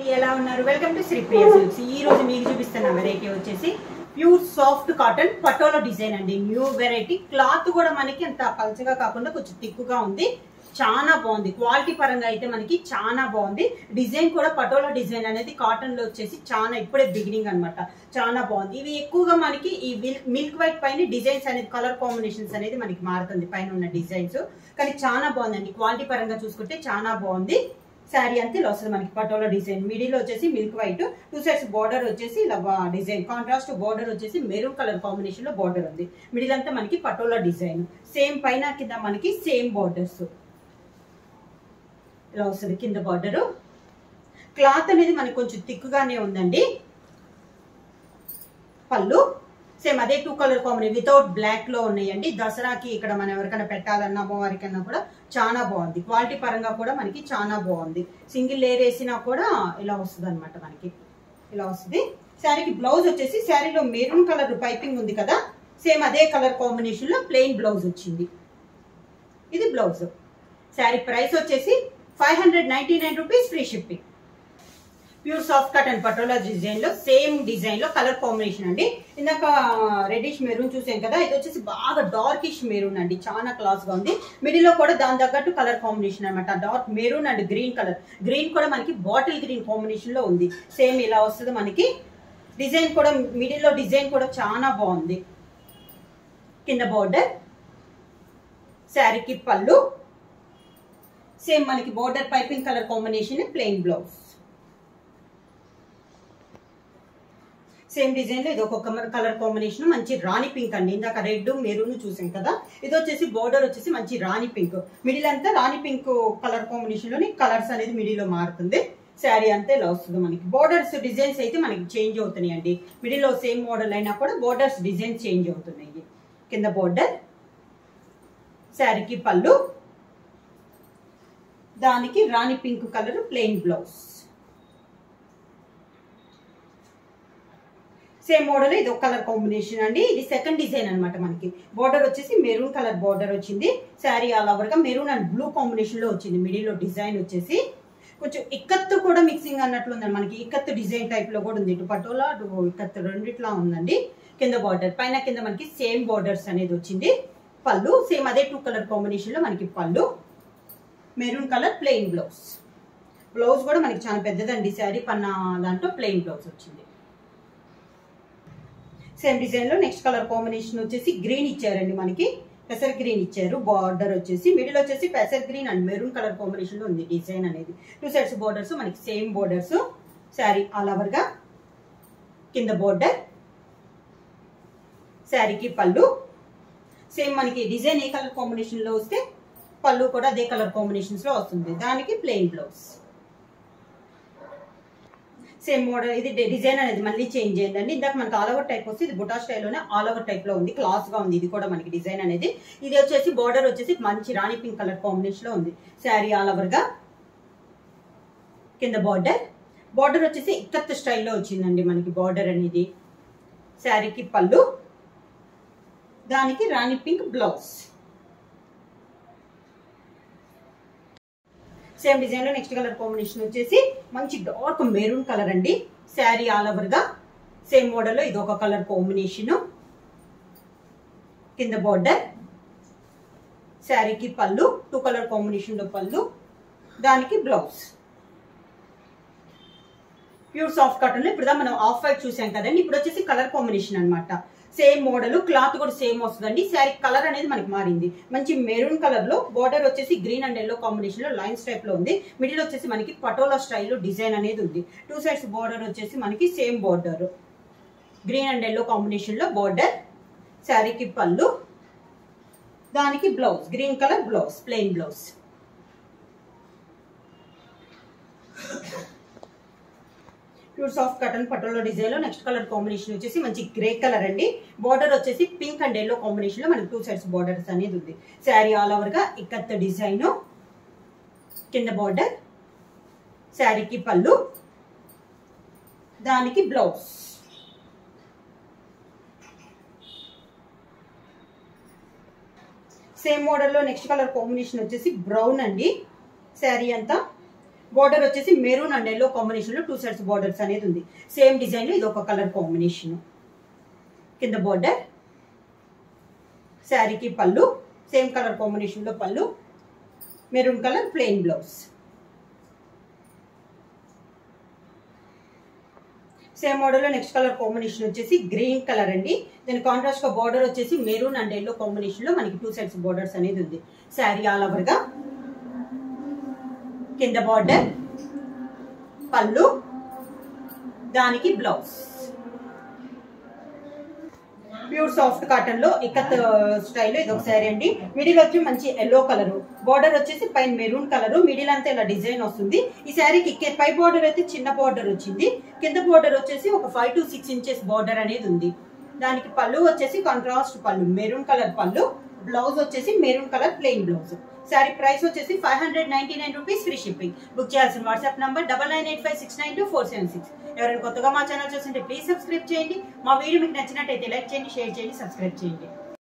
ఎలా ఉన్నారు welcome to Sri Priya silks ఈ రోజు మీకు చూపిస్తున్న వెరైటీ వచ్చేసి pure soft cotton patola design అండి న్యూ వెరైటీ క్లాత్ కూడా మనకి అంత పల్చగా కాకుండా కొంచెం తిక్కుగా ఉంది చాలా బాగుంది క్వాలిటీ పరంగా అయితే మనకి చాలా బాగుంది డిజైన్ కూడా పటోలా డిజైన్ అనేది కాటన్ లో వచ్చేసి చాలా ఇప్పుడే బిగినింగ్ అన్నమాట చాలా బాగుంది ఇవి ఎక్కువగా మనకి ఈ మిల్క్ వైట్ పైన డిజైన్స్ అనేది కలర్ కాంబినేషన్స్ అనేది మనకి మారుతుంది పైన ఉన్న డిజైన్స్ కానీ చాలా బాగుందండి క్వాలిటీ పరంగా చూసుకుంటే చాలా బాగుంది శారీ అంతే ఇలా వస్తుంది మనకి పటోలా డిజైన్ మిడిల్ వచ్చేసి milk white two sides border వచ్చేసి ఇలా డిజైన్ కాంట్రాస్ట్ బార్డర్ వచ్చేసి మెరూన్ కలర్ కాంబినేషన్ లో బార్డర్ ఉంది మిడిల్ అంతా మనకి పటోలా డిజైన్ సేమ్ పైన కింద మనకి సేమ్ బార్డర్స్ ఇలా వస్తుంది కింద బార్డర్ క్లాత్ అనేది మనకి కొంచెం థిక్గానే ఉందండి పళ్ళు సేమ్ అదే two colour combination without black లో ఉన్నాయండి దసరాకి ఇక్కడ మనం ఎవరికైనా పెట్టాలన్నా అమ్మవారికన్నా కూడా చాలా బాగుంది క్వాలిటీ పరంగా కూడా మనకి చాలా బాగుంది సింగిల్ లేయర్ వేసినా కూడా ఇలా వస్తుంది అనమాట మనకి ఇలా వస్తుంది శారీకి బ్లౌజ్ వచ్చేసి శారీలో మెరూన్ కలర్ పైపింగ్ ఉంది కదా సేమ్ అదే కలర్ కాంబినేషన్ లో ప్లెయిన్ బ్లౌజ్ వచ్చింది ఇది బ్లౌజ్ శారీ ప్రైస్ వచ్చేసి five hundred ninety nine rupees free shipping pure soft cut and patola design లో సేమ్ డిజైన్ లో కలర్ కాంబినేషన్ అండి ఇందాక రెడిష్ మెరూన్ చూసాం కదా ఇది వచ్చేసి బాగా డార్కిష్ మెరూన్ అండి చాలా క్లాస్ గా ఉంది మిడిల్ లో కూడా దాని తగ్గట్టు కలర్ కాంబినేషన్ అనమాట dark maroon and green colour green కూడా మనకి బాటిల్ గ్రీన్ కాంబినేషన్ లో ఉంది సేమ్ ఇలా వస్తుంది మనకి డిజైన్ కూడా మిడిల్ లో డిజైన్ కూడా చాలా బాగుంది కింద బార్డర్ శారీకి పళ్ళు సేమ్ మనకి border piping colour combination plain blouse same design లో ఇది ఒక కలర్ కాంబినేషన్ మంచి రాణి పింక్ అండి ఇందాక రెడ్ మెరూన్ చూసాం కదా ఇది వచ్చేసి బోర్డర్ వచ్చేసి మంచి రాణి పింక్ మిడిల్ అంతా రాణి పింక్ కలర్ కాంబినేషన్ లోని కలర్స్ అనేది మిడిల్ లో మారుతుంది శారీ అంతా ఇలా వస్తుంది మనకి బోర్డర్స్ డిజైన్స్ అయితే మనకి చేంజ్ అవుతున్నాయి అండి మిడిల్ లో సేమ్ మోడల్ అయినా కూడా బోర్డర్స్ డిజైన్ చేంజ్ అవుతున్నాయి కింద బోర్డర్ శారీకి పళ్ళు దానికి rani pink colour plain blouse same model ఇది ఒక కలర్ కాంబినేషన్ అండి ఇది సెకండ్ డిజైన్ అనమాట మనకి బార్డర్ వచ్చేసి మెరూన్ కలర్ బార్డర్ వచ్చింది శారీ ఆల్ ఓవర్ గా మెరూన్ అండ్ బ్లూ కాంబినేషన్ లో వచ్చింది మిడిల్ లో డిజైన్ వచ్చేసి కొంచెం ఇక్కత్తు కూడా మిక్సింగ్ అన్నట్లు ఉందండి మనకి ఇక్కత్తు డిజైన్ టైప్ లో కూడా ఉంది ఇటు పటోలా అటు ఇక్కత్తు రెండిట్లా ఉందండి కింద బార్డర్ పైన కింద మనకి సేమ్ బార్డర్స్ అనేది వచ్చింది పళ్ళు సేమ్ అదే టూ కలర్ కాంబినేషన్ లో మనకి పళ్ళు maroon colour plain blouse blouse కూడా మనకి చాలా పెద్దదండి శారీ పన్న దాంట్లో ప్లెయిన్ బ్లౌజ్ వచ్చింది సేమ్ డిజైన్ లో నెక్స్ట్ కలర్ కాంబినేషన్ వచ్చేసి గ్రీన్ ఇచ్చారండి మనకి పెసర్ గ్రీన్ ఇచ్చారు బార్డర్ వచ్చేసి మిడిల్ వచ్చేసి పెసర్ green and maroon colour combination లో ఉంది డిజైన్ అనేది టూ సైడ్స్ బోర్డర్స్ మనకి same borders sari all over గా కింద బోర్డర్ శారీకి పళ్ళు సేమ్ మనకి డిజైన్ ఏ కలర్ కాంబినేషన్ లో వస్తే పళ్ళు కూడా అదే కలర్ కాంబినేషన్స్ లో వస్తుంది దానికి ప్లెయిన్ బ్లౌజ్ సేమ్ మోడల్ ఇది డిజైన్ అనేది మళ్ళీ చేంజ్ అయిందండి ఇందాక మనకి ఆల్ ఓవర్ టైప్ వస్తే ఇది బుటా స్టైల్లోనే ఆల్ ఓవర్ టైప్ లో ఉంది క్లాస్ గా ఉంది ఇది కూడా మనకి డిజైన్ అనేది ఇది వచ్చేసి బార్డర్ వచ్చేసి మంచి రాణి పింక్ కలర్ కాంబినేషన్ లో ఉంది శారీ ఆల్ ఓవర్ గా కింద బార్డర్ బార్డర్ వచ్చేసి ఇక్కత్ స్టైల్లో వచ్చిందండి మనకి బార్డర్ అనేది శారీకి పళ్ళు దానికి rani pink blouse same design లో నెక్స్ట్ కలర్ కాంబినేషన్ వచ్చేసి మంచి డార్క్ మెరూన్ కలర్ అండి శారీ ఆల్ ఓవర్ గా సేమ్ మోడల్ లో ఇది ఒక కలర్ కాంబినేషన్ కింద బార్డర్ శారీకి పళ్ళు టూ కలర్ కాంబినేషన్ లో పళ్ళు దానికి బ్లౌజ్ ప్యూర్ సాఫ్ట్ కాటన్ లో ఇప్పుడు మనం ఆఫ్ వైట్ చూసాం కదండి ఇప్పుడు వచ్చేసి కలర్ కాంబినేషన్ అనమాట సేమ్ మోడల్ క్లాత్ కూడా సేమ్ వస్తుందండి శారీ కలర్ అనేది మనకి మారింది మంచి మెరూన్ కలర్ లో బార్డర్ వచ్చేసి గ్రీన్ అండ్ ఎల్లో కాంబినేషన్ లో లైన్స్ టైప్ లో ఉంది మిడిల్ వచ్చేసి మనకి పటోలా స్టైల్లో డిజైన్ అనేది ఉంది టూ సైడ్స్ బార్డర్ వచ్చేసి మనకి same border green and yellow combination లో బార్డర్ శారీకి పళ్ళు దానికి blouse green colour blouse plain blouse pure soft cotton patola design లో నెక్స్ట్ కలర్ కాంబినేషన్ వచ్చేసి మంచి గ్రే కలర్ అండి బార్డర్ వచ్చేసి పింక్ అండ్ ఎల్లో కాంబినేషన్ లో మనకి టూ సైడ్స్ బార్డర్స్ అనేది ఉంది శారీ ఆల్ ఓవర్ గా ఇక్కత్ డిజైన్ కింద బార్డర్ శారీకి పళ్ళు దానికి బ్లౌజ్ సేమ్ మోడల్లో నెక్స్ట్ కలర్ కాంబినేషన్ వచ్చేసి బ్రౌన్ అండి శారీ అంతా బార్డర్ వచ్చేసి మెరూన్ అండ్ ఎల్లో కాంబినేషన్ లో టూ సైడ్స్ బార్డర్స్ అనేది ఉంది సేమ్ డిజైన్ లో ఇది ఒక కలర్ కాంబినేషన్ కింద బార్డర్ శారీకి పళ్ళు సేమ్ కలర్ కాంబినేషన్ లో పళ్ళు maroon colour plain blouse same model లో నెక్స్ట్ కలర్ కాంబినేషన్ వచ్చేసి గ్రీన్ కలర్ అండి దీని కాంట్రాస్ట్ గా బార్డర్ వచ్చేసి మెరూన్ అండ్ ఎల్లో కాంబినేషన్ లో మనకి టూ సైడ్స్ బార్డర్స్ అనేది ఉంది శారీ ఆల్ ఓవర్ గా కింద బార్డర్ పళ్ళు దానికి బ్లౌజ్ ప్యూర్ సాఫ్ట్ కాటన్ లో ఇక్కత్ స్టైల్ ఇది ఒక శారీ అండి మిడిల్ వచ్చి మంచి ఎల్లో కలర్ బార్డర్ వచ్చేసి పైన మెరూన్ కలర్ మిడిల్ అంతా ఇలా డిజైన్ వస్తుంది ఈ శారీకి కి- పై బార్డర్ అయితే చిన్న బార్డర్ వచ్చింది కింద బార్డర్ వచ్చేసి ఒక five to six inches border అనేది ఉంది దానికి పళ్ళు వచ్చేసి కాంట్రాస్ట్ పళ్ళు మెరూన్ కలర్ పళ్ళు బ్లౌజ్ వచ్చేసి maroon colour plain blouse sari price వచ్చేసి five hundred ninety nine rupees free shipping book చేయాల్సిన WhatsApp number double nine eight five six nine two four seven six ఎవరైనా కొత్తగా మా ఛానల్ చూస్తుంటే ప్లీజ్ సబ్స్క్రైబ్ చేయండి మా వీడియో మీకు నచ్చినట్టయితే లైక్ చేయండి షేర్ చేయండి సబ్స్క్రైబ్ చేయండి